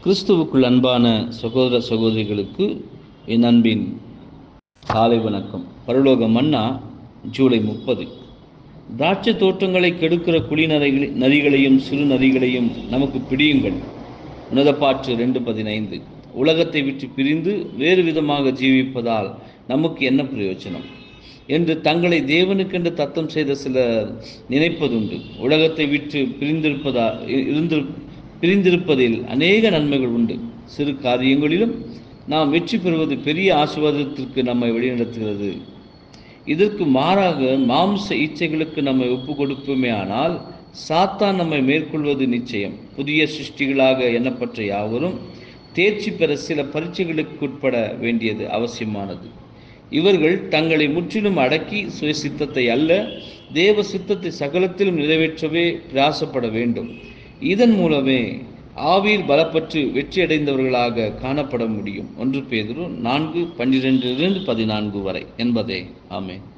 கிறிஸ்துவுக்குள் அன்பான சகோதர சகோதரிகளுக்கு என் அன்பின் காலை வணக்கம் பரலோக மன்னா ஜூலை முப்பது திராட்சை தோட்டங்களை கெடுக்கிற குழி நதிகளை நதிகளையும் சிறு நதிகளையும் நமக்கு பிடியுங்கள் உன்னதப்பாற்று ரெண்டு பதினைந்து உலகத்தை விட்டு பிரிந்து வேறு விதமாக ஜீவிப்பதால் நமக்கு என்ன பிரயோஜனம் என்று தங்களை தேவனுக்கென்று தத்தம் செய்த சிலர் நினைப்பதுண்டு உலகத்தை விட்டு பிரிந்திருப்பதா இருந்து பிரிந்திருப்பதில் அநேக நன்மைகள் உண்டு சிறு காரியங்களிலும் நாம் வெற்றி பெறுவது பெரிய ஆசீர்வாதத்திற்கு நம்மை வழிநடத்துகிறது இதற்கு மாறாக மாம்ச இச்சைகளுக்கு நம்மை ஒப்பு கொடுப்போமே ஆனால் சாத்தான் நம்மை மேற்கொள்வது நிச்சயம் புதிய சிருஷ்டிகளாக எண்ணப்பட்ட யாவரும் தேர்ச்சி பெற சில பரீட்சைகளுக்கு உட்பட வேண்டியது அவசியமானது இவர்கள் தங்களை முற்றிலும் அடக்கி சுய சித்தத்தை அல்ல தேவ சித்தத்தை சகலத்திலும் நிறைவேற்றவே பிரயாசப்பட வேண்டும் இதன் மூலமே ஆவியில் பலப்பற்று வெற்றியடைந்தவர்களாக காணப்பட முடியும் ஒன்று பேதுரு நான்கு பன்னிரெண்டிலிருந்து பதினான்கு வரை என்பதே ஆமே